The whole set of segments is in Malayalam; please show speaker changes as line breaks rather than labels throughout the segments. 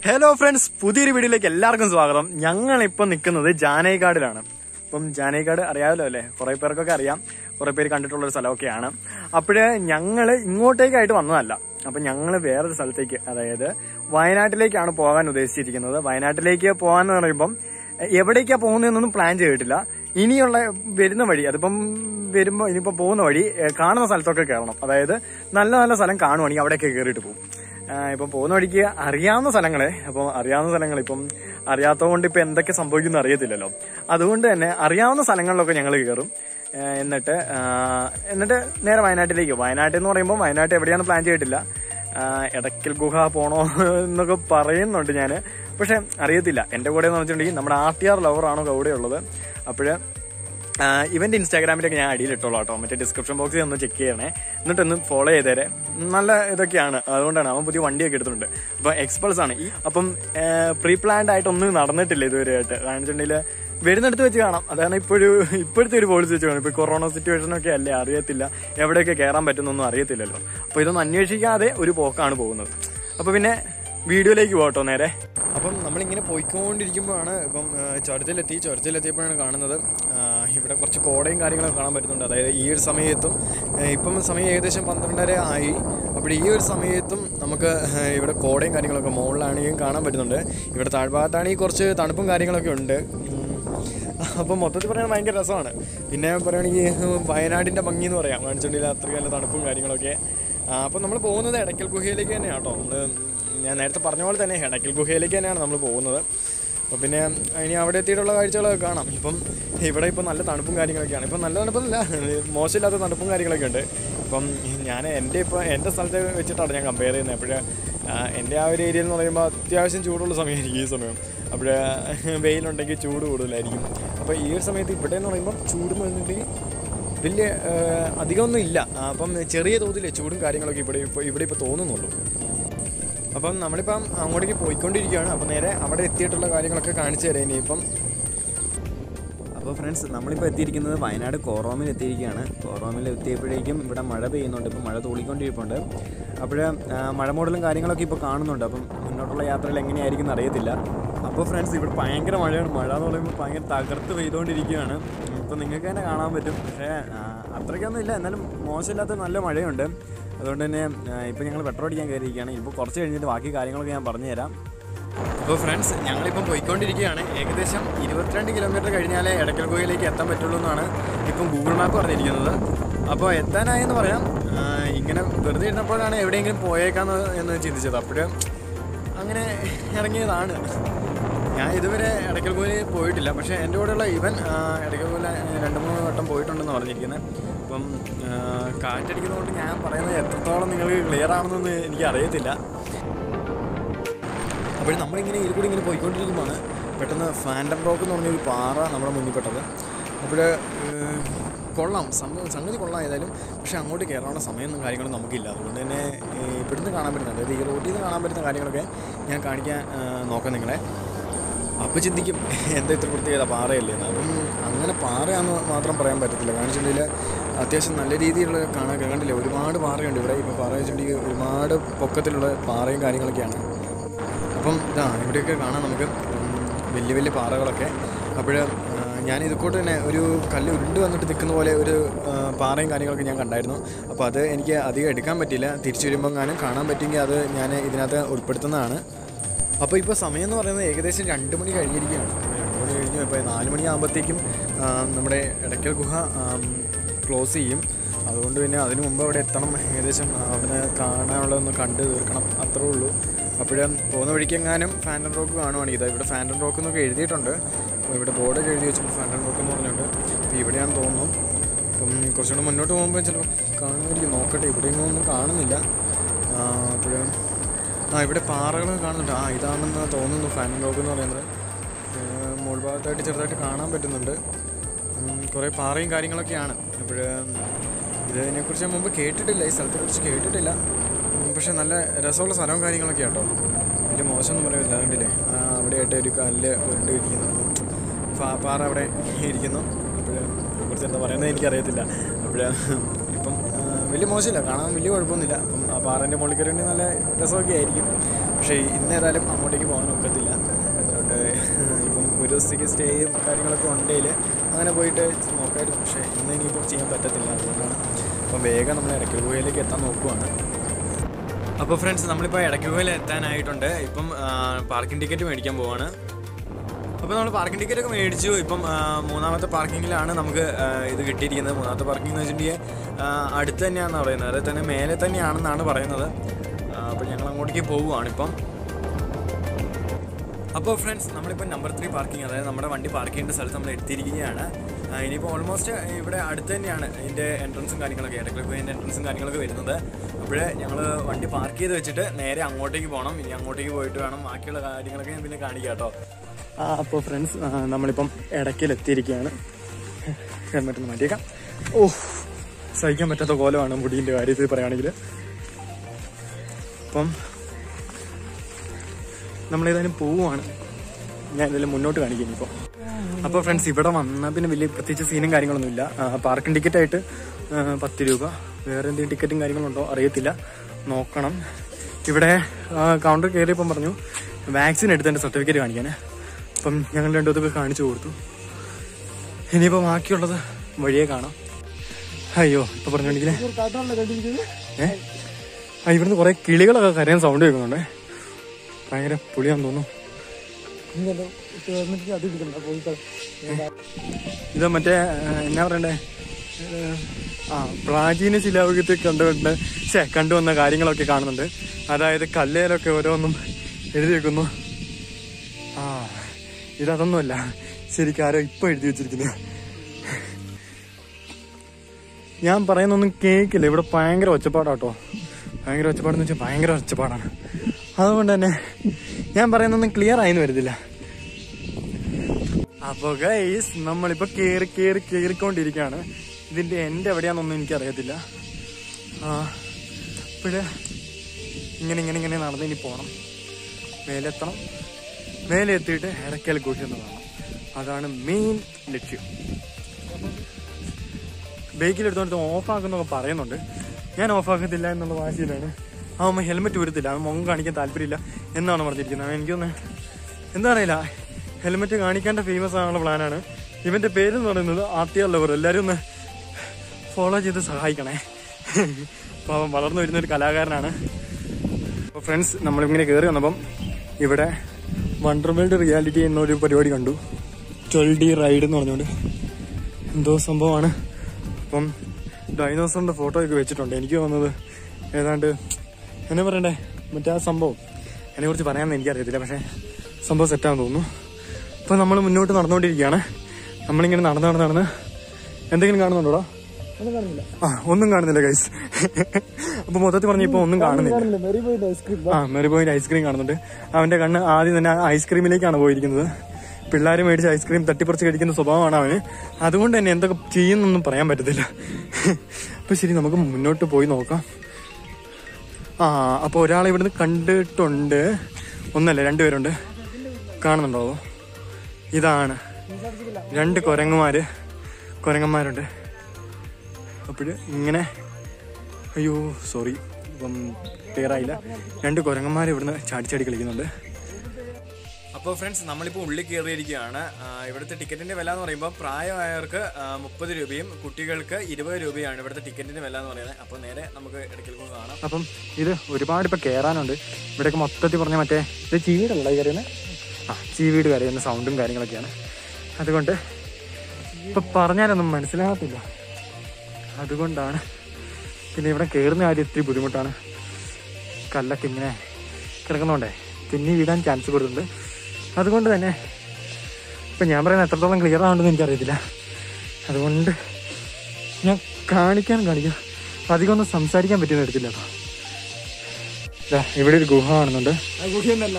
ഹലോ ഫ്രണ്ട്സ് പുതിയൊരു വീഡിയോയിലേക്ക് എല്ലാവർക്കും സ്വാഗതം ഞങ്ങൾ ഇപ്പൊ നിൽക്കുന്നത് ജാനൈക്കാടിലാണ് ഇപ്പം ജാനൈക്കാട് അറിയാമല്ലോ അല്ലേ കുറെ പേർക്കൊക്കെ അറിയാം കുറെ പേര് കണ്ടിട്ടുള്ള ഒരു സ്ഥലമൊക്കെയാണ് അപ്പോഴ് ഞങ്ങള് ഇങ്ങോട്ടേക്കായിട്ട് വന്നതല്ല അപ്പൊ ഞങ്ങള് വേറൊരു സ്ഥലത്തേക്ക് അതായത് വയനാട്ടിലേക്കാണ് പോകാൻ ഉദ്ദേശിച്ചിരിക്കുന്നത് വയനാട്ടിലേക്ക് പോകാന്ന് പറയുമ്പം എവിടേക്കാ പോകുന്നതെന്നൊന്നും പ്ലാൻ ചെയ്തിട്ടില്ല ഇനിയുള്ള വരുന്ന വഴി അതിപ്പം വരുമ്പോ ഇനിയിപ്പോ പോകുന്ന വഴി ഏഹ്, കാണുന്ന സ്ഥലത്തൊക്കെ കയറണം അതായത് നല്ല നല്ല സ്ഥലം കാണുവാണെങ്കിൽ അവിടെയൊക്കെ കയറിയിട്ട് പോകും ആഹ് ഇപ്പം പോകുന്ന വഴിക്ക് അറിയാവുന്ന സ്ഥലങ്ങളെ അപ്പം അറിയാവുന്ന സ്ഥലങ്ങൾ ഇപ്പം അറിയാത്തതുകൊണ്ട് ഇപ്പൊ എന്തൊക്കെ സംഭവിക്കുന്നു അറിയത്തില്ലല്ലോ അതുകൊണ്ട് തന്നെ അറിയാവുന്ന സ്ഥലങ്ങളിലൊക്കെ ഞങ്ങൾ കയറും ആഹ് എന്നിട്ട് ആഹ് എന്നിട്ട് നേരെ വയനാട്ടിലേക്ക് വയനാട്ടിൽ എന്ന് പറയുമ്പോൾ വയനാട്ട് എവിടെയാന്ന് പ്ലാൻ ചെയ്തിട്ടില്ല ആഹ് എടക്കൽ ഗുഹ പോണോ എന്നൊക്കെ പറയുന്നുണ്ട് ഞാന് പക്ഷെ അറിയത്തില്ല എന്റെ കൂടെ എന്ന് വെച്ചിട്ടുണ്ടെങ്കിൽ നമ്മുടെ ആർ ടി ആർ ലവറാണോ കൂടെ ഉള്ളത് അപ്പോഴ് ആഹ് ഇവന്റെ ഇൻസ്റ്റാഗ്രാമിലൊക്കെ ഞാൻ അടിയിൽ ഇട്ടോളാം കേട്ടോ മറ്റേ ഡിസ്ക്രിപ്ഷൻ ബോക്സിൽ ഒന്ന് ചെക്ക് ചെയ്യണേ എന്നിട്ടൊന്ന് ഫോളോ ചെയ്തേരെ നല്ല ഇതൊക്കെയാണ് അതുകൊണ്ടാണ് അവൻ പുതിയ വണ്ടിയൊക്കെ എടുത്തിട്ടുണ്ട് അപ്പൊ എക്സ്പൾസ് ആണ് ഈ അപ്പം പ്രീ പ്ലാൻഡ് ആയിട്ടൊന്നും നടന്നിട്ടില്ല ഇതുവരെയായിട്ട് കാരണം വെച്ചിട്ടുണ്ടെങ്കിൽ വരുന്നിടത്ത് വെച്ച് കാണാം അതാണ് ഇപ്പോഴൊരു ഇപ്പോഴത്തെ ഒരു പോളിസി വെച്ച് കാണാം ഇപ്പൊ കൊറോണ സിറ്റുവേഷൻ ഒക്കെ അല്ലേ അറിയത്തില്ല എവിടെയൊക്കെ കയറാൻ പറ്റുന്നൊന്നും അറിയത്തില്ലല്ലോ അപ്പൊ ഇതൊന്നും അന്വേഷിക്കാതെ ഒരു പോക്കാണ് പോകുന്നത് അപ്പൊ പിന്നെ വീഡിയോയിലേക്ക് പോകട്ടോ നേരെ അപ്പം നമ്മളിങ്ങനെ പോയിക്കൊണ്ടിരിക്കുമ്പോഴാണ് ഇപ്പം ആ, ചുരത്തിലെത്തി ചുരത്തിലെത്തിയപ്പോഴാണ് കാണുന്നത് ആ, ഇവിടെ കുറച്ച് കോടയും കാര്യങ്ങളൊക്കെ കാണാൻ പറ്റുന്നുണ്ട് അതായത് ഈ ഒരു സമയത്തും ആ, ഇപ്പം സമയം ഏകദേശം പന്ത്രണ്ടര ആയി അപ്പോൾ ഈ ഒരു സമയത്തും നമുക്ക് ആ, ഇവിടെ കോടയും കാര്യങ്ങളൊക്കെ മുകളിലാണെങ്കിലും കാണാൻ പറ്റുന്നുണ്ട് ഇവിടെ താഴ്ഭാഗത്താണെങ്കിൽ കുറച്ച് തണുപ്പും കാര്യങ്ങളൊക്കെ ഉണ്ട് ഉം. അപ്പം മൊത്തത്തിൽ പറയാൻ ഭയങ്കര രസമാണ് പിന്നെ പറയുകയാണെങ്കിൽ വയനാടിൻ്റെ ഭംഗി എന്ന് പറയാം കാണിച്ചിട്ടുണ്ടെങ്കിൽ അത്രയും നല്ല തണുപ്പും കാര്യങ്ങളൊക്കെ അപ്പം നമ്മൾ പോകുന്നത് എടക്കൽ ഗുഹയിലേക്ക് തന്നെയാണ് കേട്ടോ നമ്മൾ ഞാൻ നേരത്തെ പറഞ്ഞ പോലെ തന്നെ എടക്കൽ ഗുഹയിലേക്ക് തന്നെയാണ് നമ്മൾ പോകുന്നത് അപ്പോൾ പിന്നെ ഇനി അവിടെ എത്തിയിട്ടുള്ള കാഴ്ചകളൊക്കെ കാണാം ഇപ്പം ഇവിടെ ഇപ്പം നല്ല തണുപ്പും കാര്യങ്ങളൊക്കെയാണ് ഇപ്പം നല്ല തണുപ്പൊന്നുമില്ല മോശമില്ലാത്ത തണുപ്പും കാര്യങ്ങളൊക്കെ ഉണ്ട് ഇപ്പം ഞാൻ എൻ്റെ ഇപ്പോൾ എൻ്റെ സ്ഥലത്തെ വെച്ചിട്ടാണ് ഞാൻ കമ്പയർ ചെയ്യുന്നത് അപ്പോഴേ എൻ്റെ ആ ഒരു ഏരിയ എന്ന് പറയുമ്പോൾ അത്യാവശ്യം ചൂടുള്ള സമയമായിരിക്കും ഈ സമയം അപ്പോൾ വെയിലുണ്ടെങ്കിൽ ചൂട് കൂടുതലായിരിക്കും അപ്പോൾ ഈ ഒരു സമയത്ത് ഇവിടെ എന്ന് പറയുമ്പോൾ ചൂട് എന്ന് പറഞ്ഞിട്ടുണ്ടെങ്കിൽ വലിയ ആ, അധികമൊന്നും ഇല്ല ആ, അപ്പം ചെറിയ തോതിൽ ചൂടും കാര്യങ്ങളൊക്കെ ഇവിടെ ഇപ്പോൾ ഇവിടെ ഇപ്പോൾ തോന്നുന്നുള്ളൂ അപ്പം നമ്മളിപ്പം അങ്ങോട്ടേക്ക് പോയിക്കൊണ്ടിരിക്കുകയാണ് അപ്പം നേരെ അവിടെ എത്തിയിട്ടുള്ള കാര്യങ്ങളൊക്കെ കാണിച്ചു തരാം ഇനിയിപ്പം അപ്പോൾ ഫ്രണ്ട്സ് നമ്മളിപ്പോൾ എത്തിയിരിക്കുന്നത് വയനാട് കോറോമിൽ എത്തിയിരിക്കുകയാണ് കോറോമിൽ എത്തിയപ്പോഴേക്കും ഇവിടെ മഴ പെയ്യുന്നുണ്ട് ഇപ്പോൾ മഴ തൂളിക്കൊണ്ടിരിപ്പുണ്ട് അപ്പോൾ മഴ മോഡലും കാര്യങ്ങളൊക്കെ ഇപ്പോൾ കാണുന്നുണ്ട് അപ്പം മുന്നോട്ടുള്ള യാത്രയിൽ എങ്ങനെയായിരിക്കും എന്ന് അറിയത്തില്ല അപ്പോൾ ഫ്രണ്ട്സ് ഇവിടെ ഭയങ്കര മഴയാണ് മഴ എന്ന് പറയുമ്പോൾ ഭയങ്കര തകർത്ത് പെയ്തുകൊണ്ടിരിക്കുകയാണ് ഇപ്പോൾ നിങ്ങൾക്ക് തന്നെ കാണാൻ പറ്റും പക്ഷേ ആ, അത്രയ്ക്കൊന്നും ഇല്ല എന്നാലും മോശമില്ലാത്ത നല്ല മഴയുണ്ട് അതുകൊണ്ട് തന്നെ ഇപ്പോൾ ഞങ്ങൾ പെട്രോൾ അടിക്കാൻ കയറിയിരിക്കുകയാണ് ഇപ്പോൾ കുറച്ച് കഴിഞ്ഞിട്ട് ബാക്കി കാര്യങ്ങളൊക്കെ ഞാൻ പറഞ്ഞു തരാം അപ്പോൾ ഫ്രണ്ട്സ് ഞങ്ങളിപ്പം പോയിക്കൊണ്ടിരിക്കുകയാണ് ഏകദേശം ഇരുപത്തിരണ്ട് കിലോമീറ്റർ കഴിഞ്ഞാലേ എടക്കൽ ഗുഹയിലേക്ക് എത്താൻ പറ്റുള്ളൂ എന്നാണ് ഇപ്പം ഗൂഗിൾ മാപ്പ് പറഞ്ഞിരിക്കുന്നത് അപ്പോൾ എത്താനായെന്ന് പറയാം ആ, ഇങ്ങനെ വെറുതെ ഇരുന്നപ്പോഴാണ് എവിടെയെങ്കിലും പോയേക്കാന്ന് എന്ന് ചിന്തിച്ചത് അപ്പോൾ അങ്ങനെ ഇറങ്ങിയതാണ് ഞാൻ ഇതുവരെ എടക്കൽ ഗുഹയിൽ പോയിട്ടില്ല പക്ഷേ എൻ്റെ കൂടെയുള്ള ഇവൻ ആ, എടക്കൽ ഗുഹയിൽ രണ്ട് മൂന്ന് വട്ടം പോയിട്ടുണ്ടെന്ന് പറഞ്ഞിരിക്കുന്നത് അപ്പം ആ, കാറ്റടിക്കുന്നതുകൊണ്ട് ഞാൻ പറയുന്നത് എത്രത്തോളം നിങ്ങൾക്ക് ക്ലിയർ ആണെന്നൊന്നും എനിക്ക് അറിയത്തില്ല അപ്പോൾ നമ്മളിങ്ങനെ ഇതിൽ കൂടി ഇങ്ങനെ പോയിക്കൊണ്ടിരിക്കുമ്പോൾ പെട്ടെന്ന് ഫാൻഡം റോക്ക് എന്ന് പറഞ്ഞൊരു പാറ നമ്മുടെ മുന്നിൽ പെട്ടത് അപ്പോൾ കൊള്ളാം സംഭവം സംഗതി കൊള്ളാം ഏതായാലും പക്ഷേ അങ്ങോട്ട് കയറാനുള്ള സമയമൊന്നും കാര്യങ്ങളും നമുക്കില്ല അതുകൊണ്ട് തന്നെ ഏ, ഇവിടുന്ന് കാണാൻ പറ്റുന്ന അതായത് ഈ റോട്ടിൽ നിന്ന് കാണാൻ പറ്റുന്ന കാര്യങ്ങളൊക്കെ ഞാൻ കാണിക്കാൻ ആ, നോക്കാം നിങ്ങളെ അപ്പോൾ ചിന്തിക്കും എന്താ ഇത്ര പ്രത്യേകത പാറയല്ലേ എന്ന് അപ്പം അങ്ങനെ പാറയാണെന്ന് മാത്രം പറയാൻ പറ്റത്തില്ല കാരണം വെച്ചിട്ടുണ്ടെങ്കിൽ അത്യാവശ്യം നല്ല രീതിയിലുള്ള കാണാൻ കണ്ടില്ലേ ഒരുപാട് പാറയുണ്ട് ഇവിടെ ഇപ്പോൾ പാറ വെച്ചിട്ടുണ്ടെങ്കിൽ ഒരുപാട് പൊക്കത്തിലുള്ള പാറയും കാര്യങ്ങളൊക്കെയാണ് അപ്പം ഇതാ ഇവിടെയൊക്കെ കാണാം നമുക്ക് ഉം, വലിയ വലിയ പാറകളൊക്കെ അപ്പോൾ ഞാൻ ഇതുകൂട്ട് തന്നെ ഒരു കല്ല് ഉരുണ്ട് വന്നിട്ട് നിൽക്കുന്ന പോലെ ഒരു ആ, പാറയും കാര്യങ്ങളൊക്കെ ഞാൻ കണ്ടായിരുന്നു അപ്പോൾ അത് എനിക്ക് അധികം എടുക്കാൻ പറ്റിയില്ല തിരിച്ചു വരുമ്പോൾ ഞാനും കാണാൻ പറ്റുമെങ്കിൽ അത് ഞാൻ ഇതിനകത്ത് ഉൾപ്പെടുത്തുന്നതാണ് അപ്പോൾ ഇപ്പോൾ സമയം എന്ന് പറയുന്നത് ഏകദേശം രണ്ട് മണി കഴിഞ്ഞിരിക്കുകയാണ് രണ്ട് മണി കഴിഞ്ഞു ഇപ്പോൾ നാല് മണിയാകുമ്പോഴത്തേക്കും നമ്മുടെ ഇടയ്ക്കൽ ഗുഹ ക്ലോസ് ചെയ്യും അതുകൊണ്ട് പിന്നെ അതിനു മുമ്പ് അവിടെ എത്തണം ഏകദേശം അവിടെ കാണാനുള്ളതൊന്ന് കണ്ട് തീർക്കണം അത്രേ ഉള്ളൂ അപ്പോഴും പോകുന്ന വഴിക്കെങ്ങാനും ഫാൻറ്റൻ റോക്ക് കാണുവാണെങ്കിൽ ഇതാ ഇവിടെ ഫാൻറ്റൻ റോക്ക് എന്നൊക്കെ എഴുതിയിട്ടുണ്ട് അപ്പോൾ ഇവിടെ ബോർഡൊക്കെ എഴുതി വെച്ചിട്ടുണ്ട് ഫാൻറ്റൻ റോക്ക് എന്ന് പറഞ്ഞിട്ടുണ്ട് അപ്പോൾ ഇവിടെയാണെന്ന് തോന്നുന്നു അപ്പം കുറച്ചുകൂടെ മുന്നോട്ട് പോകുമ്പോൾ ചിലപ്പോൾ കാണുമായിരിക്കും നോക്കട്ടെ ഇവിടെയൊന്നും ഒന്നും കാണുന്നില്ല അപ്പോഴും ആ ഇവിടെ പാറകൾ കാണുന്നുണ്ട് ആ ഇതാണെന്ന് തോന്നുന്നു ഫാൻറ്റൻ റോക്ക് എന്ന് പറയുന്നത് ഏഹ് മുകൾ ഭാഗത്തായിട്ട് ചെറുതായിട്ട് കാണാൻ പറ്റുന്നുണ്ട് ഉം, കുറേ പാറയും കാര്യങ്ങളൊക്കെയാണ് അപ്പോൾ ഇതിനെക്കുറിച്ച് ഞാൻ മുമ്പ് കേട്ടിട്ടില്ല ഈ സ്ഥലത്തെക്കുറിച്ച് കേട്ടിട്ടില്ല ഉം, പക്ഷേ നല്ല രസമുള്ള സ്ഥലവും കാര്യങ്ങളൊക്കെ കേട്ടോ വലിയ മോശമൊന്നും പറയുന്നില്ല അതുകൊണ്ടില്ലേ ആ, അവിടെയായിട്ട് ഒരു കല്ല് ഉരുണ്ട് ഇരിക്കുന്നു പാ- പാറ അവിടെ ഇരിക്കുന്നു അപ്പോൾ ഇതിനെക്കുറിച്ച് എന്താ പറയുന്നത് എനിക്കറിയത്തില്ല അപ്പോൾ ഇപ്പം ആ, വലിയ മോശമില്ല കാണാൻ വലിയ കുഴപ്പമൊന്നുമില്ല അപ്പം ആ പാറേൻ്റെ മുകളിൽ കയറി നല്ല രസമൊക്കെ ആയിരിക്കും പക്ഷേ ഇന്ന് ഏതായാലും അങ്ങോട്ടേക്ക് പോകാൻ ഒക്കത്തില്ല അതുകൊണ്ട് ഇപ്പം ഒരു ദിവസത്തേക്ക് സ്റ്റേയും കാര്യങ്ങളൊക്കെ ഉണ്ടെങ്കിൽ അങ്ങനെ പോയിട്ട് നോക്കായിരുന്നു പക്ഷേ ഇന്ന് ഇനിയിപ്പോൾ ചെയ്യാൻ പറ്റത്തില്ല അതുകൊണ്ടാണ് അപ്പം വേഗം നമ്മൾ ഇടയ്ക്ക് ഗുഹയിലേക്ക് എത്താൻ നോക്കുവാണ് അപ്പോൾ ഫ്രണ്ട്സ് നമ്മളിപ്പോൾ ഇടയ്ക്ക് ഗുഹയിൽ എത്താനായിട്ടുണ്ട് ഇപ്പം പാർക്കിംഗ് ടിക്കറ്റ് മേടിക്കാൻ പോവാണ് അപ്പോൾ നമ്മൾ പാർക്കിംഗ് ടിക്കറ്റ് ഒക്കെ മേടിച്ചു ഇപ്പം ആ, മൂന്നാമത്തെ പാർക്കിങ്ങിലാണ് നമുക്ക് ആ, ഇത് കിട്ടിയിരിക്കുന്നത് മൂന്നാമത്തെ പാർക്കിംഗ് എന്ന് വെച്ചിട്ടുണ്ടെങ്കിൽ ആ, അടുത്ത് തന്നെയാണെന്ന് പറയുന്നത് അതായത് തന്നെ മേലെ തന്നെയാണെന്നാണ് പറയുന്നത് അപ്പോൾ ഞങ്ങൾ അങ്ങോട്ടേക്ക് പോവുകയാണ് ഇപ്പം അപ്പോൾ ഫ്രണ്ട്സ് നമ്മളിപ്പോൾ നമ്പർ ത്രീ പാർക്കിംഗ് അതായത് നമ്മുടെ വണ്ടി പാർക്ക് ചെയ്യേണ്ട സ്ഥലത്ത് നമ്മൾ എത്തിയിരിക്കുകയാണ് ആ, ഇനിയിപ്പോൾ ഓൾമോസ്റ്റ് ഇവിടെ അടുത്ത് തന്നെയാണ് ഇതിൻ്റെ എൻട്രൻസും കാര്യങ്ങളൊക്കെ ഇടയ്ക്കൊക്കെ ഇതിൻ്റെ എൻട്രൻസും കാര്യങ്ങളൊക്കെ വരുന്നത് അപ്പോൾ ഞങ്ങൾ വണ്ടി പാർക്ക് ചെയ്ത് വെച്ചിട്ട് നേരെ അങ്ങോട്ടേക്ക് പോകണം ഇനി അങ്ങോട്ടേക്ക് പോയിട്ട് വേണം ബാക്കിയുള്ള കാര്യങ്ങളൊക്കെ ഞാൻ പിന്നെ കാണിക്കാം കേട്ടോ അപ്പോൾ ഫ്രണ്ട്സ് നമ്മളിപ്പം ഇടയ്ക്കൽ എത്തിയിരിക്കുകയാണ് ഹെൽമെറ്റ് ഒന്ന് മാറ്റിയേക്കാം ഓ സഹിക്കാൻ പറ്റാത്ത കോലമാണ് മുടീൻ്റെ കാര്യത്തിൽ പറയുകയാണെങ്കിൽ അപ്പം നമ്മളേതായാലും പോവുകയാണ് ഞാൻ ഇതിൽ മുന്നോട്ട് കാണിക്കും ഇനിയിപ്പോൾ അപ്പോൾ ഫ്രണ്ട്സ് ഇവിടെ വന്നാൽ പിന്നെ വലിയ പ്രത്യേകിച്ച് സീനും കാര്യങ്ങളൊന്നുമില്ല പാർക്കിംഗ് ടിക്കറ്റ് ആയിട്ട് ആ, പത്ത് രൂപ വേറെ എന്തെങ്കിലും ടിക്കറ്റും കാര്യങ്ങളുണ്ടോ അറിയത്തില്ല നോക്കണം ഇവിടെ കൗണ്ടർ കയറിയപ്പം പറഞ്ഞു വാക്സിൻ എടുത്തതിൻ്റെ സർട്ടിഫിക്കറ്റ് കാണിക്കാൻ അപ്പം ഞങ്ങൾ രണ്ടു ഇതൊക്കെ കാണിച്ചു കൊടുത്തു ഇനിയിപ്പോൾ ബാക്കിയുള്ളത് വഴിയെ കാണാം അയ്യോ ഇപ്പൊ പറഞ്ഞോണ്ടെങ്കിലേ ഏ ആ ഇവിടുന്ന് കുറെ കിളികളൊക്കെ കരയാൻ സൗണ്ട് കേൾക്കുന്നുണ്ട് ഭയങ്കര പുളിയാന്ന് തോന്നുന്നു ഇത് മറ്റേ ആ, എന്നാ പറയണ്ടേ ഏ, ആ പ്രാചീന ശിലായുഗത്തെ കണ്ടുകൊണ്ട് ഛേ കണ്ടുവന്ന കാര്യങ്ങളൊക്കെ കാണുന്നുണ്ട് അതായത് കല്ലേലൊക്കെ ഓരോന്നും എഴുതി വെക്കുന്നു ആ ഇതൊന്നുമല്ല ശരിക്കും ആരോ ഇപ്പൊ എഴുതി വെച്ചിരിക്കുന്നത് ഞാൻ പറയുന്നൊന്നും കേക്കില്ല ഇവിടെ ഭയങ്കര ഒച്ചപ്പാടാട്ടോ ഭയങ്കര ഒച്ചപ്പാടെന്ന് വെച്ചാൽ ഭയങ്കര ഒച്ചപ്പാടാണ് അതുകൊണ്ട് തന്നെ ഞാൻ പറയുന്നൊന്നും ക്ലിയർ ആയിന്ന് വരുന്നില്ല അപ്പൊ ഗൈസ് നമ്മളിപ്പോ കേറി കേറി കേറിക്കൊണ്ടിരിക്കുകയാണ് ഇതിന്റെ എന്റെ എവിടെയാണെന്നൊന്നും എനിക്കറിയത്തില്ല ആ ഇപ്പോഴ് ഇങ്ങനെ ഇങ്ങനെ ഇങ്ങനെ നടന്ന് ഇനി പോകണം മേലെത്തണം മേലെ എത്തിയിട്ട് ഇടയ്ക്കൽ കൂട്ടി ഒന്ന് കാണണം അതാണ് മെയിൻ ലക്ഷ്യം ബൈക്കിൽ എടുത്തോണ്ട് ഓഫ് ആക്കുന്നൊക്കെ പറയുന്നുണ്ട് ഞാൻ ഓഫ് ആക്കത്തില്ല എന്നുള്ള വാശിയിലാണ് അവൻ ഹെൽമെറ്റ് ഊരത്തില്ല അവൻ മുഖം കാണിക്കാൻ താല്പര്യമില്ല എന്നാണ് പറഞ്ഞിരിക്കുന്നത് അവൻ എനിക്കൊന്ന് എന്താ അറിയില്ല ഹെൽമെറ്റ് കാണിക്കേണ്ട ഫേമസ് ആണുള്ള പ്ലാനാണ് ഇവന്റെ പേരെന്ന് പറയുന്നത് ആർട്ടിയർ ലവർ എല്ലാവരും ഒന്ന് ഫോളോ ചെയ്ത് സഹായിക്കണേ അപ്പോൾ അവൻ വളർന്നു വരുന്ന ഒരു കലാകാരനാണ് അപ്പോൾ ഫ്രണ്ട്സ് നമ്മളിങ്ങനെ കയറി വന്നപ്പം ഇവിടെ വണ്ടർ വേൾഡ് റിയാലിറ്റി എന്നൊരു പരിപാടി കണ്ടു ട്വൽവ് ഡി റൈഡ് എന്ന് പറഞ്ഞുകൊണ്ട് എന്തോ സംഭവമാണ് അപ്പം ഡൈനോസറിന്റെ ഫോട്ടോ ഒക്കെ വെച്ചിട്ടുണ്ട് എനിക്ക് തോന്നുന്നത് ഏതാണ്ട് എന്നാ പറയണ്ടേ മറ്റേ ആ സംഭവം അതിനെ കുറിച്ച് പറയാമെന്ന് എനിക്കറിയത്തില്ല പക്ഷേ സംഭവം സെറ്റാന്ന് തോന്നുന്നു അപ്പം നമ്മൾ മുന്നോട്ട് നടന്നുകൊണ്ടിരിക്കുകയാണ് നമ്മളിങ്ങനെ നടന്ന് നടന്ന് നടന്ന് എന്തെങ്കിലും കാണുന്നുണ്ടോടാ
ഒന്നും കാണുന്നില്ല
ആ ഒന്നും കാണുന്നില്ല ഗൈസ് അപ്പൊ മൊത്തത്തിൽ പറഞ്ഞ ഇപ്പൊ ഒന്നും കാണുന്നില്ല
കാണില്ല മെറി പോയിട്ട് ഐസ്ക്രീം
ആ മെറി പോയിന്റ് ഐസ്ക്രീം കാണുന്നുണ്ട് അവന്റെ കണ്ണ് ആദ്യം തന്നെ ആ ഐസ്ക്രീമിലേക്കാണ് പോയിരിക്കുന്നത് പിള്ളേർ മേടിച്ച് ഐസ്ക്രീം തട്ടിപ്പറിച്ച് കഴിക്കുന്ന സ്വഭാവമാണ് അവന് അതുകൊണ്ട് തന്നെ എന്തൊക്കെ ചെയ്യുന്നൊന്നും പറയാൻ പറ്റത്തില്ല അപ്പൊ ശരി നമുക്ക് മുന്നോട്ട് പോയി നോക്കാം ആ അപ്പൊ ഒരാളെ ഇവിടുന്ന് കണ്ടിട്ടുണ്ട് ഒന്നല്ല രണ്ടുപേരുണ്ട് കാണുന്നുണ്ടോ ഇതാണ് രണ്ട് കുരങ്ങന്മാര് കുരങ്ങന്മാരുണ്ട് അപ്പോഴ് ഇങ്ങനെ അയ്യോ സോറി ഇപ്പം ക്ലിയർ ആയില്ല രണ്ട് കുരങ്ങന്മാർ ഇവിടുന്ന് ചാടി ചാടി കളിക്കുന്നുണ്ട് അപ്പോൾ ഫ്രണ്ട്സ് നമ്മളിപ്പോൾ ഉള്ളിൽ കയറിയിരിക്കുകയാണ് ആ, ഇവിടുത്തെ ടിക്കറ്റിന്റെ വില എന്ന് പറയുമ്പോൾ പ്രായമായവർക്ക് മുപ്പത് രൂപയും കുട്ടികൾക്ക് ഇരുപത് രൂപയാണ് ഇവിടുത്തെ ടിക്കറ്റിന്റെ വില എന്ന് പറയുന്നത് അപ്പോൾ നേരെ നമുക്ക് ഇടയ്ക്കൽ പോയി കാണാം അപ്പം ഇത് ഒരുപാട് ഇപ്പോൾ കയറാനുണ്ട് ഇവിടെയൊക്കെ മൊത്തത്തിൽ പറഞ്ഞ മറ്റേ ഇത് ചീവീടല്ല കയറിയുന്നത് ആ ചീവീട് കരയുന്ന സൗണ്ടും കാര്യങ്ങളൊക്കെയാണ് അതുകൊണ്ട് ഇപ്പം പറഞ്ഞാലൊന്നും മനസ്സിലാകത്തില്ല അതുകൊണ്ടാണ് പിന്നെ ഇവിടെ കയറുന്ന കാര്യം ഇത്തിരി ബുദ്ധിമുട്ടാണ് കല്ലൊക്കെ ഇങ്ങനെ കിടക്കുന്നോണ്ടേ തിന്നി വീഴാൻ ചാൻസ് കൂടുതലുണ്ട് അതുകൊണ്ട് തന്നെ ഇപ്പം ഞാൻ പറയുന്നത് എത്രത്തോളം ക്ലിയർ ആണെന്ന് എനിക്കറിയത്തില്ല അതുകൊണ്ട് ഞാൻ കാണിക്കാൻ കാണിക്കാം അധികം ഒന്നും സംസാരിക്കാൻ പറ്റുന്ന എടുത്തില്ല കേട്ടോ ദാ, ഇവിടെ ഒരു ഗുഹ കാണുന്നുണ്ട്
ഗുഹയൊന്നല്ല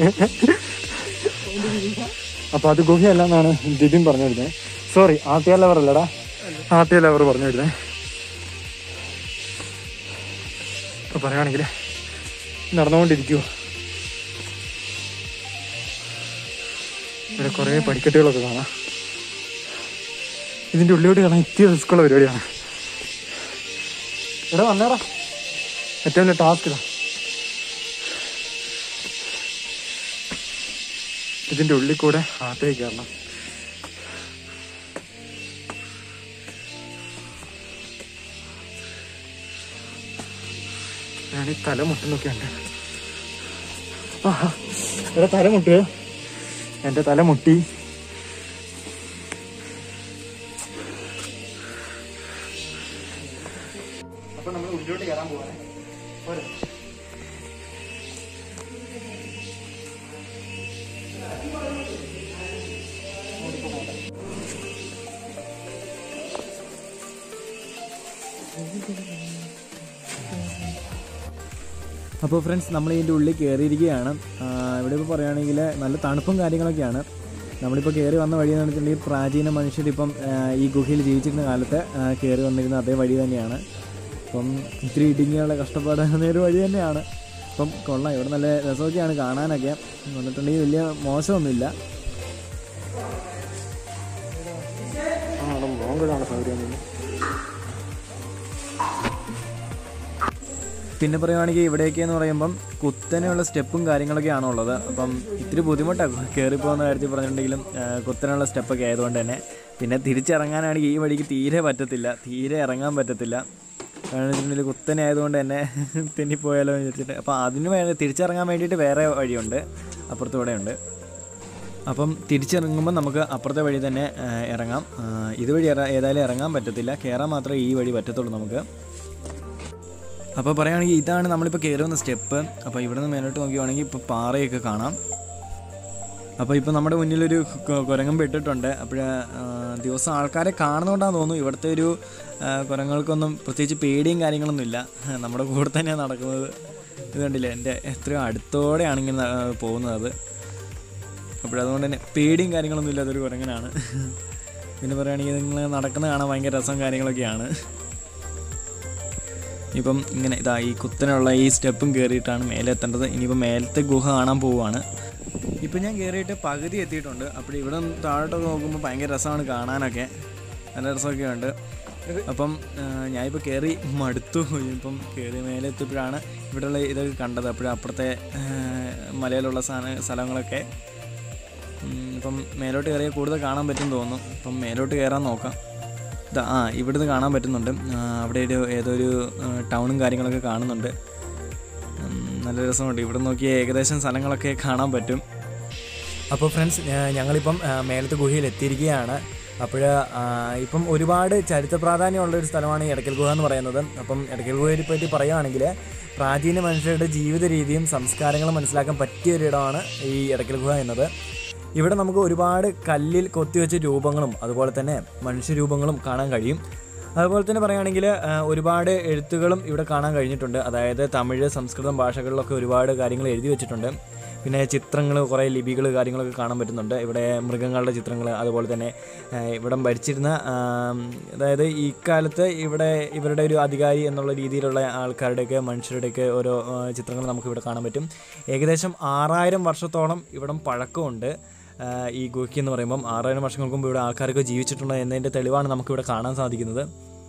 അപ്പൊ അത് ഗുഹയല്ല എന്നാണ് ദിദിൻ പറഞ്ഞു വരുന്നത് സോറി ആദ്യ ലെവർ അല്ലടാ ആദ്യ ലെവർ പറഞ്ഞു വരുന്നത് അപ്പൊ പറയുകയാണെങ്കിൽ നടന്നുകൊണ്ടിരിക്കുവോ ഇവിടെ കുറെ പടിക്കെട്ടുകളൊക്കെ കാണാം ഇതിന്റെ ഉള്ളിലോട്ട് കാണാൻ ഇത്തിരി റിസ്ക് ഉള്ള പരിപാടിയാണ് ഇവിടെ വന്നേടാ ഏറ്റവും വലിയ ടാസ്ക് ഇതാ ഇതിന്റെ ഉള്ളിൽ കൂടെ അകത്തേക്ക് കയറണം ഞാൻ ഈ തല മുട്ടുന്നൊക്കെ ഉണ്ട് എടാ തല മുട്ടുക എന്റെ തല മുട്ടി അപ്പൊ നമ്മൾ ഉള്ളിലോട്ട് കയറാൻ പോവാണ് പോരെ അപ്പോൾ ഫ്രണ്ട്സ് നമ്മൾ ഇതിൻ്റെ ഉള്ളിൽ കയറിയിരിക്കുകയാണ് ആ, ഇവിടെ ഇപ്പോൾ പറയുകയാണെങ്കിൽ നല്ല തണുപ്പും കാര്യങ്ങളൊക്കെയാണ് നമ്മളിപ്പോൾ കയറി വന്ന വഴി എന്ന് വെച്ചിട്ടുണ്ടെങ്കിൽ പ്രാചീന മനുഷ്യരിപ്പം ആ, ഈ ഗുഹയിൽ ജീവിച്ചിരുന്ന കാലത്ത് ആ, കയറി വന്നിരുന്ന അതേ വഴി തന്നെയാണ് അപ്പം ഇത്തിരി ഇടുങ്ങിയുള്ള കഷ്ടപ്പാടുന്ന ഒരു വഴി തന്നെയാണ് അപ്പം കൊള്ളാം ഇവിടെ നല്ല രസമൊക്കെയാണ് കാണാനൊക്കെ വന്നിട്ടുണ്ടെങ്കിൽ വലിയ മോശമൊന്നുമില്ല പിന്നെ പറയുവാണെങ്കിൽ ഇവിടെയൊക്കെ എന്ന് പറയുമ്പം കുത്തനെയുള്ള സ്റ്റെപ്പും കാര്യങ്ങളൊക്കെയാണ് ഉള്ളത് അപ്പം ഇത്തിരി ബുദ്ധിമുട്ടാണ് കയറി പോകുന്ന കാര്യത്തിൽ പറഞ്ഞിട്ടുണ്ടെങ്കിലും ആ, കുത്തനെയുള്ള സ്റ്റെപ്പൊക്കെ ആയതുകൊണ്ട് തന്നെ പിന്നെ തിരിച്ചിറങ്ങാനാണെങ്കിൽ ഈ വഴിക്ക് തീരെ പറ്റത്തില്ല തീരെ ഇറങ്ങാൻ പറ്റത്തില്ല കാരണം വെച്ചിട്ടുണ്ടെങ്കിൽ കുത്തനെ ആയതുകൊണ്ട് തന്നെ തെന്നിപ്പോയാലോ എന്ന് വെച്ചിട്ട് അപ്പോൾ അതിന് വേണ്ടി തിരിച്ചിറങ്ങാൻ വേണ്ടിയിട്ട് വേറെ വഴിയുണ്ട് അപ്പുറത്തൂടെ ഉണ്ട് അപ്പം തിരിച്ചിറങ്ങുമ്പോൾ നമുക്ക് അപ്പുറത്തെ വഴി തന്നെ ആ, ഇറങ്ങാം ആ, ഇതുവഴി ഇറ- ഏതായാലും ഇറങ്ങാൻ പറ്റത്തില്ല കയറാൻ മാത്രമേ ഈ വഴി പറ്റത്തുള്ളൂ നമുക്ക് അപ്പോൾ പറയുകയാണെങ്കിൽ ഇതാണ് നമ്മളിപ്പോൾ കയറി വന്ന സ്റ്റെപ്പ് അപ്പോൾ ഇവിടെ നിന്ന് മേലോട്ട് നോക്കുകയാണെങ്കിൽ ഇപ്പോൾ പാറയൊക്കെ കാണാം അപ്പോൾ ഇപ്പോൾ നമ്മുടെ മുന്നിലൊരു കൊ- കുരങ്ങൻ പെട്ടിട്ടുണ്ട് അപ്പോൾ ദിവസം ആൾക്കാരെ കാണുന്നതുകൊണ്ടാണെന്ന് തോന്നുന്നു ഇവിടുത്തെ ഒരു ആ, കുരങ്ങൾക്കൊന്നും പ്രത്യേകിച്ച് പേടിയും കാര്യങ്ങളൊന്നും ഇല്ല നമ്മുടെ കൂടെ തന്നെയാണ് നടക്കുന്നത് ഇത് കണ്ടില്ലേ എൻ്റെ എത്രയോ അടുത്തോടെയാണ് ഇങ്ങനെ ആ, പോകുന്നത് അത് അപ്പോഴതുകൊണ്ട് തന്നെ പേടിയും കാര്യങ്ങളൊന്നും ഇല്ലാത്തൊരു കുരങ്ങനാണ് പിന്നെ പറയുകയാണെങ്കിൽ നിങ്ങൾ നടക്കുന്ന കാണാൻ ഭയങ്കര രസം കാര്യങ്ങളൊക്കെയാണ് ഇപ്പം ഇങ്ങനെ ഇതാ ഈ കുത്തനുള്ള ഈ സ്റ്റെപ്പും കയറിയിട്ടാണ് മേലെ എത്തേണ്ടത് ഇനിയിപ്പോൾ മേലത്തെ ഗുഹ കാണാൻ പോവുകയാണ് ഇപ്പം ഞാൻ കയറിയിട്ട് പകുതി എത്തിയിട്ടുണ്ട് അപ്പോൾ ഇവിടെ നിന്ന് താഴോട്ടൊക്കെ നോക്കുമ്പോൾ ഭയങ്കര രസമാണ് കാണാനൊക്കെ നല്ല രസമൊക്കെ ഉണ്ട് അപ്പം ആ, ഞാനിപ്പോൾ കയറി മടുത്തു ഇപ്പം കയറി മേലെ എത്തിയപ്പോഴാണ് ഇവിടെയുള്ള ഇതൊക്കെ കണ്ടത് അപ്പോഴും അപ്പുറത്തെ ആ, മലയിലുള്ള സാധന സ്ഥലങ്ങളൊക്കെ ഉം, ഇപ്പം മേലോട്ട് കയറിയാൽ കൂടുതൽ കാണാൻ പറ്റും തോന്നുന്നു ഇപ്പം മേലോട്ട് കയറാൻ നോക്കാം ഇതാ ആ ഇവിടുന്ന് കാണാൻ പറ്റുന്നുണ്ട് ആ, അവിടെ ഒരു ഏതോ ഒരു ആ, ടൗണും കാര്യങ്ങളൊക്കെ കാണുന്നുണ്ട് ഉം, നല്ല രസമുണ്ട് ഇവിടെ നോക്കിയാൽ ഏകദേശം സ്ഥലങ്ങളൊക്കെ കാണാൻ പറ്റും അപ്പോൾ ഫ്രണ്ട്സ് ഞങ്ങളിപ്പം ആ, മേലത്തെ ഗുഹയിൽ എത്തിയിരിക്കുകയാണ് അപ്പോൾ ഇപ്പം ഒരുപാട് ചരിത്ര പ്രാധാന്യമുള്ള ഒരു സ്ഥലമാണ് ഈ എടക്കൽ ഗുഹ എന്ന് പറയുന്നത് അപ്പം എടക്കൽ ഗുഹയെ പറ്റി പറയുകയാണെങ്കിൽ പ്രാചീന മനുഷ്യരുടെ ജീവിത രീതിയും സംസ്കാരങ്ങളും മനസ്സിലാക്കാൻ പറ്റിയ ഒരിടമാണ് ഈ എടക്കൽ ഗുഹ എന്നത് ഇവിടെ നമുക്ക് ഒരുപാട് കല്ലിൽ കൊത്തിവെച്ച രൂപങ്ങളും അതുപോലെ തന്നെ മനുഷ്യരൂപങ്ങളും കാണാൻ കഴിയും അതുപോലെ തന്നെ പറയുകയാണെങ്കിൽ ആ, ഒരുപാട് എഴുത്തുകളും ഇവിടെ കാണാൻ കഴിഞ്ഞിട്ടുണ്ട് അതായത് തമിഴ് സംസ്കൃതം ഭാഷകളിലൊക്കെ ഒരുപാട് കാര്യങ്ങൾ എഴുതി വെച്ചിട്ടുണ്ട് പിന്നെ ചിത്രങ്ങൾ കുറേ ലിപികൾ കാര്യങ്ങളൊക്കെ കാണാൻ പറ്റുന്നുണ്ട് ഇവിടെ മൃഗങ്ങളുടെ ചിത്രങ്ങൾ അതുപോലെ തന്നെ ആ, ഇവിടം ഭരിച്ചിരുന്ന ആ, അതായത് ഈ കാലത്ത് ഇവിടെ ഇവരുടെ ഒരു അധികാരി എന്നുള്ള രീതിയിലുള്ള ആൾക്കാരുടെയൊക്കെ മനുഷ്യരുടെയൊക്കെ ഓരോ ചിത്രങ്ങൾ നമുക്ക് ഇവിടെ കാണാൻ പറ്റും ഏകദേശം ആറായിരം വർഷത്തോളം ഇവിടം പഴക്കമുണ്ട് ആ, ഈ ഗുഹയ്ക്ക് എന്ന് പറയുമ്പം ആറായിരം വർഷങ്ങൾക്ക് മുമ്പ് ഇവിടെ ആൾക്കാരൊക്കെ ജീവിച്ചിട്ടുണ്ട് എന്നതിൻ്റെ തെളിവാണ് നമുക്കിവിടെ കാണാൻ സാധിക്കുന്നത്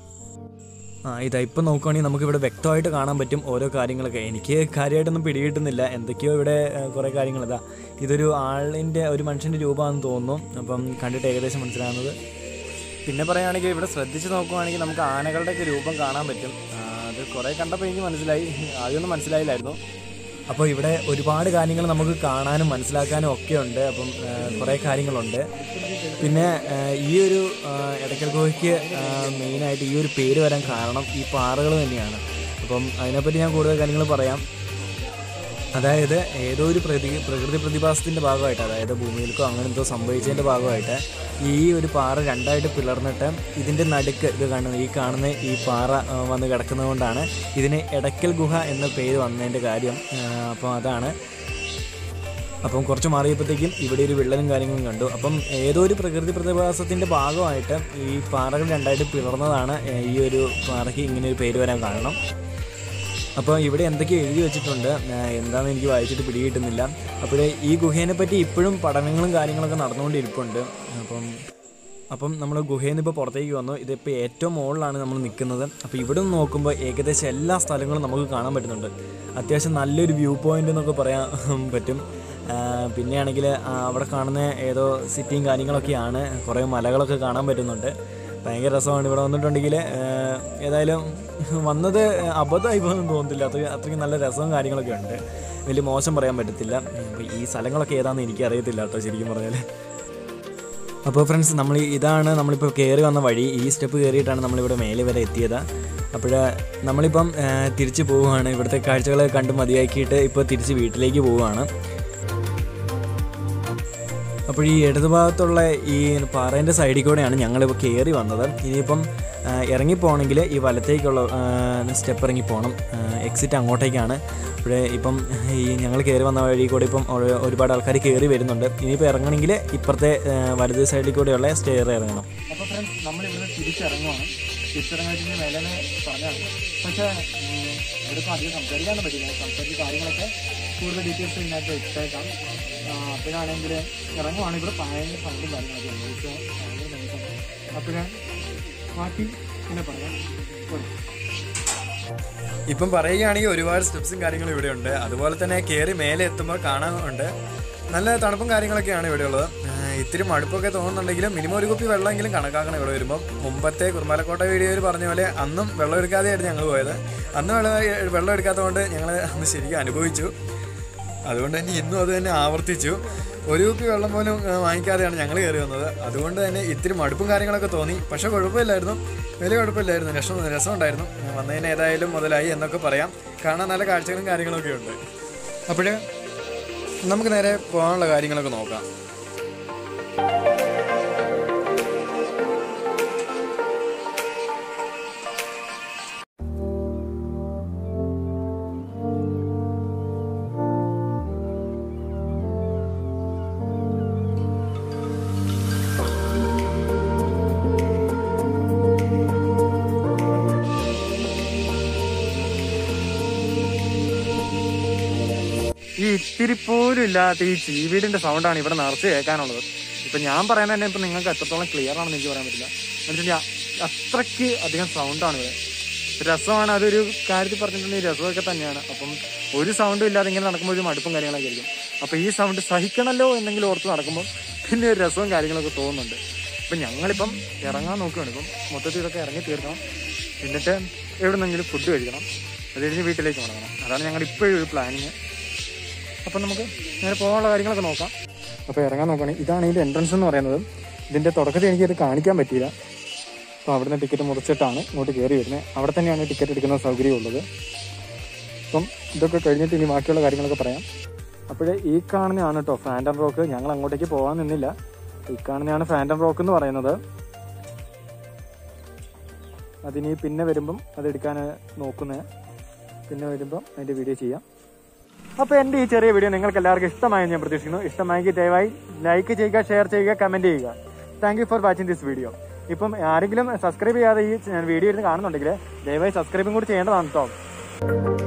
ആ ഇതാ ഇപ്പം നോക്കുകയാണെങ്കിൽ നമുക്കിവിടെ വ്യക്തമായിട്ട് കാണാൻ പറ്റും ഓരോ കാര്യങ്ങളൊക്കെ എനിക്ക് കാര്യമായിട്ടൊന്നും പിടികിട്ടുന്നില്ല എന്തൊക്കെയോ ഇവിടെ ആ, കുറേ കാര്യങ്ങൾ ഇതാ ഇതൊരു ആളിൻ്റെ ഒരു മനുഷ്യൻ്റെ രൂപമാണെന്ന് തോന്നുന്നു അപ്പം കണ്ടിട്ട് ഏകദേശം മനസ്സിലാകുന്നത് പിന്നെ പറയുകയാണെങ്കിൽ ഇവിടെ ശ്രദ്ധിച്ച് നോക്കുകയാണെങ്കിൽ നമുക്ക് ആനകളുടെയൊക്കെ രൂപം കാണാൻ പറ്റും ആ, അത് കുറേ കണ്ടപ്പോൾ എനിക്ക് മനസ്സിലായി ആദ്യമൊന്നും മനസ്സിലായില്ലായിരുന്നു അപ്പോൾ ഇവിടെ ഒരുപാട് കാര്യങ്ങൾ നമുക്ക് കാണാനും മനസ്സിലാക്കാനും ഒക്കെ ഉണ്ട് അപ്പം ആ, കുറേ കാര്യങ്ങളുണ്ട് പിന്നെ ആ, ഈ ഒരു ആ, എടക്കൽ ഗുഹയ്ക്ക് ആ, മെയിനായിട്ട് ഈ ഒരു പേര് വരാൻ കാരണം ഈ പാറകൾ തന്നെയാണ് അപ്പം അതിനെപ്പറ്റി ഞാൻ കൂടുതൽ കാര്യങ്ങൾ പറയാം അതായത് ഏതോ ഒരു പ്രതി പ്രകൃതി പ്രതിഭാസത്തിൻ്റെ ഭാഗമായിട്ട് അതായത് ഭൂമിയിൽക്കോ അങ്ങനെ എന്തോ സംഭവിച്ചതിൻ്റെ ഭാഗമായിട്ട് ഈ ഒരു പാറ രണ്ടായിട്ട് പിളർന്നിട്ട് ഇതിൻ്റെ നടുക്ക് ഇത് കാണുന്ന ഈ കാണുന്ന ഈ പാറ ആ, വന്ന് കിടക്കുന്നത് കൊണ്ടാണ് ഇതിന് എടക്കൽ ഗുഹ എന്ന പേര് വന്നതിൻ്റെ കാര്യം ആ, അപ്പോൾ അതാണ് അപ്പം കുറച്ച് മാറിയപ്പോഴത്തേക്കും ഇവിടെ ഒരു വിള്ളലും കാര്യങ്ങളും കണ്ടു അപ്പം ഏതോ ഒരു പ്രകൃതി പ്രതിഭാസത്തിൻ്റെ ഭാഗമായിട്ട് ഈ പാറകൾ രണ്ടായിട്ട് പിളർന്നതാണ് ഏ, ഈ ഒരു പാറയ്ക്ക് ഇങ്ങനെ ഒരു പേര് വരാൻ കാരണം അപ്പോൾ ഇവിടെ എന്തൊക്കെ എഴുതി വെച്ചിട്ടുണ്ട് ആ, എന്താണെന്ന് എനിക്ക് വായിച്ചിട്ട് പിടികിട്ടുന്നില്ല അപ്പോൾ ഈ ഗുഹേനെ പറ്റി ഇപ്പോഴും പഠനങ്ങളും കാര്യങ്ങളൊക്കെ നടന്നുകൊണ്ടിരിപ്പുണ്ട് അപ്പം അപ്പം നമ്മൾ ഗുഹയിൽ നിന്ന് ഇപ്പോൾ പുറത്തേക്ക് വന്നു ഇതിപ്പോൾ ഏറ്റവും മുകളിലാണ് നമ്മൾ നിൽക്കുന്നത് അപ്പോൾ ഇവിടെ നിന്ന് നോക്കുമ്പോൾ ഏകദേശം എല്ലാ സ്ഥലങ്ങളും നമുക്ക് കാണാൻ പറ്റുന്നുണ്ട് അത്യാവശ്യം നല്ലൊരു വ്യൂ പോയിന്റ് എന്നൊക്കെ പറയാൻ പറ്റും
പിന്നെയാണെങ്കിൽ അവിടെ കാണുന്ന ഏതോ സിറ്റിയും കാര്യങ്ങളൊക്കെയാണ് കുറേ മലകളൊക്കെ കാണാൻ പറ്റുന്നുണ്ട് ഭയങ്കര രസമാണ് ഇവിടെ വന്നിട്ടുണ്ടെങ്കിൽ ഏതായാലും വന്നത് അബദ്ധമായി പോകുന്നു തോന്നുന്നില്ല അത്ര അത്രയ്ക്ക് നല്ല രസവും കാര്യങ്ങളൊക്കെ ഉണ്ട് വലിയ മോശം പറയാൻ പറ്റത്തില്ല അപ്പോൾ ഈ സ്ഥലങ്ങളൊക്കെ ഏതാണെന്ന് എനിക്കറിയത്തില്ല കേട്ടോ ശരിക്കും പറഞ്ഞാൽ അപ്പോൾ ഫ്രണ്ട്സ് നമ്മൾ ഇതാണ് നമ്മളിപ്പോൾ കയറി വന്ന വഴി ഈ സ്റ്റെപ്പ് കയറിയിട്ടാണ് നമ്മളിവിടെ മേലെ വരെ എത്തിയത് അപ്പോൾ നമ്മളിപ്പം ആ, തിരിച്ച് പോവുകയാണ് ഇവിടുത്തെ കാഴ്ചകൾ കണ്ട് മതിയാക്കിയിട്ട് ഇപ്പോൾ തിരിച്ച് വീട്ടിലേക്ക് പോവുകയാണ് അപ്പോൾ ഈ ഇടതുഭാഗത്തുള്ള ഈ പാറേൻ്റെ സൈഡിൽ കൂടെയാണ് ഞങ്ങളിപ്പോൾ കയറി വന്നത് ഇനിയിപ്പം ആ, ഇറങ്ങിപ്പോകണമെങ്കിൽ ഈ വലത്തേക്കുള്ള സ്റ്റെപ്പ് ഇറങ്ങി പോകണം എക്സിറ്റ് അങ്ങോട്ടേക്കാണ് അപ്പോഴേ ഇപ്പം ഈ ഞങ്ങൾ കയറി വന്ന വഴി കൂടെ ഇപ്പം ഒരു- ഒരുപാട് ആൾക്കാർ കയറി വരുന്നുണ്ട് ഇനിയിപ്പോൾ ഇറങ്ങണമെങ്കിൽ ഇപ്പുറത്തെ ആ, വലത് സൈഡിൽ കൂടെയുള്ള സ്റ്റെയർ ഇറങ്ങണം
അപ്പോൾ ഫ്രണ്ട്സ് നമ്മൾ ഇവിടുന്ന് തിരിച്ചിറങ്ങുവാണ് തിരിച്ചിറങ്ങാൻ മേലെ പറഞ്ഞാണ് പക്ഷേ ഉം, ഇവിടെ ഇപ്പോൾ അധികം സംസാരിക്കാനും പറ്റില്ല സംസാരിച്ച കാര്യങ്ങളൊക്കെ കൂടുതൽ ഡീറ്റെയിൽസ് ഇതിനകത്ത് ഇട്ടേക്കാം ആ, അപ്പോഴാണെങ്കിൽ ഇറങ്ങുവാണ് ഇവിടെ ഭയങ്കര സൗണ്ടും കാര്യങ്ങളൊക്കെ ഉണ്ട് പക്ഷേ ഭയങ്കര നൈസാണ് അപ്പോൾ ബാക്കി പിന്നെ പറയാം പോരെ.
ഇപ്പം പറയുകയാണെങ്കിൽ ഒരുപാട് സ്റ്റെപ്സും കാര്യങ്ങളും ഇവിടെ ഉണ്ട് അതുപോലെ തന്നെ കയറി മേലെ എത്തുമ്പോൾ കാണാനുണ്ട് നല്ല തണുപ്പും കാര്യങ്ങളൊക്കെയാണ് ഇവിടെ ഉള്ളത് ആഹ് ഇത്തിരി മടുപ്പൊക്കെ തോന്നുന്നുണ്ടെങ്കിലും മിനിമം ഒരു കുപ്പി വെള്ളമെങ്കിലും കണക്കാക്കണം ഇവിടെ വരുമ്പോൾ മുമ്പത്തെ കുറുമ്പാലക്കോട്ട വീഡിയോയിൽ പറഞ്ഞ പോലെ അന്നും വെള്ളം എടുക്കാതെയായിരുന്നു ഞങ്ങൾ പോയത് അന്ന് വെള്ളം വെള്ളം എടുക്കാത്തതുകൊണ്ട് ഞങ്ങൾ അന്ന് ശരിക്കും അനുഭവിച്ചു അതുകൊണ്ട് തന്നെ ഇന്നും അത് തന്നെ ആവർത്തിച്ചു ഒരു കുപ്പി വെള്ളം പോലും ആ, വാങ്ങിക്കാതെയാണ് ഞങ്ങൾ കയറി വന്നത് അതുകൊണ്ട് തന്നെ ഇത്തിരി മടുപ്പും കാര്യങ്ങളൊക്കെ തോന്നി പക്ഷേ കുഴപ്പമില്ലായിരുന്നു വലിയ കുഴപ്പമില്ലായിരുന്നു രസം രസമുണ്ടായിരുന്നു വന്നതിന് ഏതായാലും മുതലായി എന്നൊക്കെ പറയാം കാണാൻ നല്ല കാഴ്ചകളും കാര്യങ്ങളൊക്കെ ഉണ്ട് അപ്പോൾ നമുക്ക് നേരെ പോകാനുള്ള കാര്യങ്ങളൊക്കെ നോക്കാം
ഈ ഇത്തിരി പോലും ഇല്ലാത്ത ഈ ചീവീടിന്റെ സൗണ്ടാണ് ഇവിടെ നിറച്ച് കേൾക്കാനുള്ളത് ഇപ്പൊ ഞാൻ പറയുന്നത് തന്നെ ഇപ്പൊ നിങ്ങൾക്ക് എത്രത്തോളം ക്ലിയർ ആണെന്ന് എനിക്ക് പറയാൻ പറ്റില്ല എന്നുവെച്ചാൽ അത്രയ്ക്ക് അധികം സൗണ്ടാണ് ഇവിടെ രസമാണ് അതൊരു കാര്യത്തിൽ പറഞ്ഞിട്ടുണ്ടെങ്കിൽ രസമൊക്കെ തന്നെയാണ് അപ്പം ഒരു സൗണ്ടും ഇല്ലാതെ ഇങ്ങനെ നടക്കുമ്പോൾ ഒരു മടുപ്പും കാര്യങ്ങളൊക്കെ ആയിരിക്കും അപ്പൊ ഈ സൗണ്ട് സഹിക്കണമല്ലോ എന്നെങ്കിലും ഓർത്ത് നടക്കുമ്പോൾ പിന്നെ ഒരു രസവും കാര്യങ്ങളൊക്കെ തോന്നുന്നുണ്ട് ഇപ്പൊ ഞങ്ങളിപ്പം ഇറങ്ങാൻ നോക്കുകയാണ് ഇപ്പം മൊത്തത്തിൽ ഇതൊക്കെ ഇറങ്ങി തീർക്കണം എന്നിട്ട് എവിടുന്നെങ്കിലും ഫുഡ് കഴിക്കണം അത് കഴിഞ്ഞ് വീട്ടിലേക്ക് മടങ്ങണം അതാണ് ഞങ്ങളുടെ ഇപ്പോഴും ഒരു പ്ലാനിങ് അപ്പം നമുക്ക് നേരെ പോകാനുള്ള കാര്യങ്ങളൊക്കെ നോക്കാം അപ്പോൾ ഇറങ്ങാൻ നോക്കുകയാണെങ്കിൽ ഇതാണ് ഇതിൻ്റെ എൻട്രൻസ് എന്ന് പറയുന്നത് ഇതിൻ്റെ തുടക്കത്തിൽ എനിക്കത് കാണിക്കാൻ പറ്റിയില്ല അപ്പോൾ അവിടുന്ന് ടിക്കറ്റ് മുറിച്ചിട്ടാണ് ഇങ്ങോട്ട് കയറി വരുന്നത് അവിടെ തന്നെയാണ് ടിക്കറ്റ് എടുക്കുന്ന സൗകര്യം ഉള്ളത് അപ്പം ഇതൊക്കെ കഴിഞ്ഞിട്ട് ഇനി ബാക്കിയുള്ള കാര്യങ്ങളൊക്കെ പറയാം അപ്പോഴേ ഈ കാണുന്നതാണ് കേട്ടോ ഫാൻറ്റം റോക്ക് ഞങ്ങൾ അങ്ങോട്ടേക്ക് പോകാൻ നിന്നില്ല ഈ കാണുന്നതാണ് ഫാൻറ്റം റോക്ക് എന്ന് പറയുന്നത് അതിനി പിന്നെ വരുമ്പം അത് എടുക്കാൻ നോക്കുന്നത് പിന്നെ വരുമ്പം അതിൻ്റെ വീഡിയോ ചെയ്യാം അപ്പോൾ എൻ്റെ ഈ ചെറിയ വീഡിയോ നിങ്ങൾക്ക് എല്ലാവർക്കും ഇഷ്ടമായി ഞാൻ പ്രതീക്ഷിക്കുന്നു ഇഷ്ടമായെങ്കിൽ ദയവായി ലൈക്ക് ചെയ്യുക ഷെയർ ചെയ്യുക കമൻറ്റ് ചെയ്യുക thank you for watching this video ഇപ്പം ആരെങ്കിലും സബ്സ്ക്രൈബ് ചെയ്യാതെ ഈ വീഡിയോ ഇരുന്ന് കാണുന്നുണ്ടെങ്കിൽ ദയവായി സബ്സ്ക്രൈബും കൂടി ചെയ്യേണ്ടതാണ് കേട്ടോ